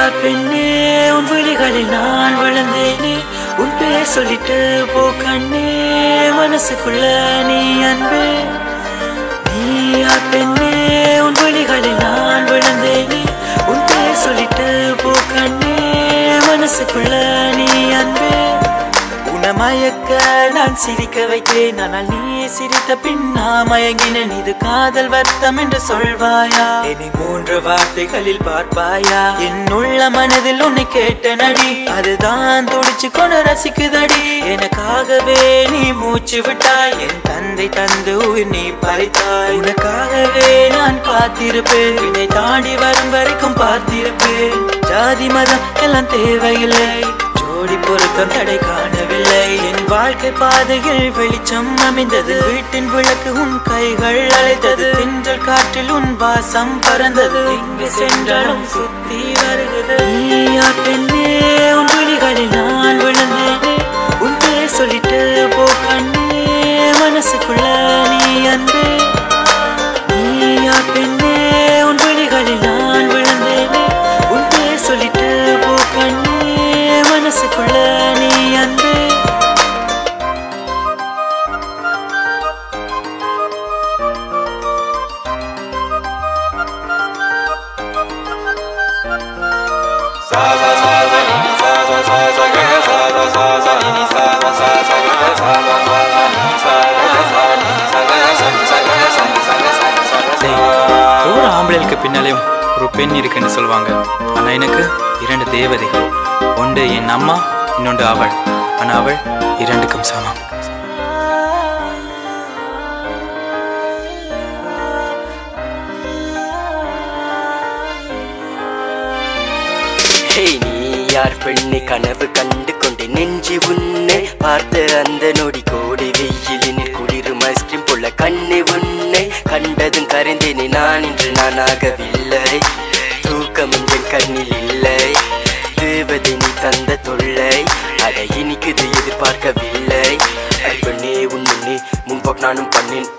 பெண்ணே உன் விழிகளில் நான் விழுந்தேனே உன் பேர் சொல்லிட்டு போ கண்ணே மனசுக்குள்ள நீ அன்பே நீயா பெண்ணே உன் விழிகளில் நான் விழுந்தேனே உன் பேர் சொல்லிட்டு போ கண்ணே மனசுக்குள்ள நீ அன்பே உனமயக்க நான் சிரிக்க வைத்தேன் ஆனால் நீ சிரித்த பின் நான் மயங்கினேன் இது காதல் வர்த்தம் என்று சொல்வாயா என்னை மூன்று வார்த்தைகளில் பார்ப்பாயா என் உள்ள மனதில் உன்னை கேட்ட நடி அதுதான் துடிச்சு கொண்டு ரசிக்குதடி எனக்காகவே நீ மூச்சு விட்டாய் என் தந்தை தந்து உயிர் நீ பறித்தாய் உனக்காகவே நான் காத்திருப்பேன் என்னை தாண்டி வரும் வரைக்கும் பார்த்திருப்பேன் ஜாதி மதம் எல்லாம் தேவையில்லை ஜோடி பொருத்தம் தடை காணவில்லை என் வாழ்க்கை பாதையில் வெளிச்சம் அமைந்தது வீட்டின் விளக்கு உன் கைகள் அழைத்தது தென்றல் காற்றில் உன் வாசம் பறந்தது எங்கு சென்றாலும் சுத்தி வருகிறது நீயா பெண்ணே உன் விழிகளில் நான் விழுந்தேனே உன் பேர் சொல்லிட்டு போ கண்ணே மனசுக்குள்ள நீ அன்பே நீயா பெண்ணே உன் விழிகளில் நான் விழுந்தேனே உன் பேர் சொல்லிட்டு போ கண்ணே மனசுக்குள்ள நீ அன்பே ஒரு ஆம்பளைகளுக்கு பின்னாலேயும் ஒரு பெண் இருக்குன்னு சொல்லுவாங்க ஆனா எனக்கு இரண்டு தேவதைகள் ஒன்று என் அம்மா இன்னொன்று அவள் ஆனா அவள் இரண்டுக்கும் சமம் ஹே நீ யார் பெண்ணை கனவு கண்டு கொண்டு நெஞ்சு உன்னை பார்த்த அந்த நொடி கோடி வெயிலினில் குளிரும் ஐஸ்கிரீம் போல கண்ணு உன்னை கண்டதும் கரைந்தேனே நான் இன்று நானாகவில்லை தூக்கம் என் கண்ணில் இல்லை தேவதை நீ தந்த தொல்லை அதை இனிக்குது எதிர்பார்க்கவில்லை அடி பெண்ணே உன் முன்னே முன்போக் நானும் பண்ணேன்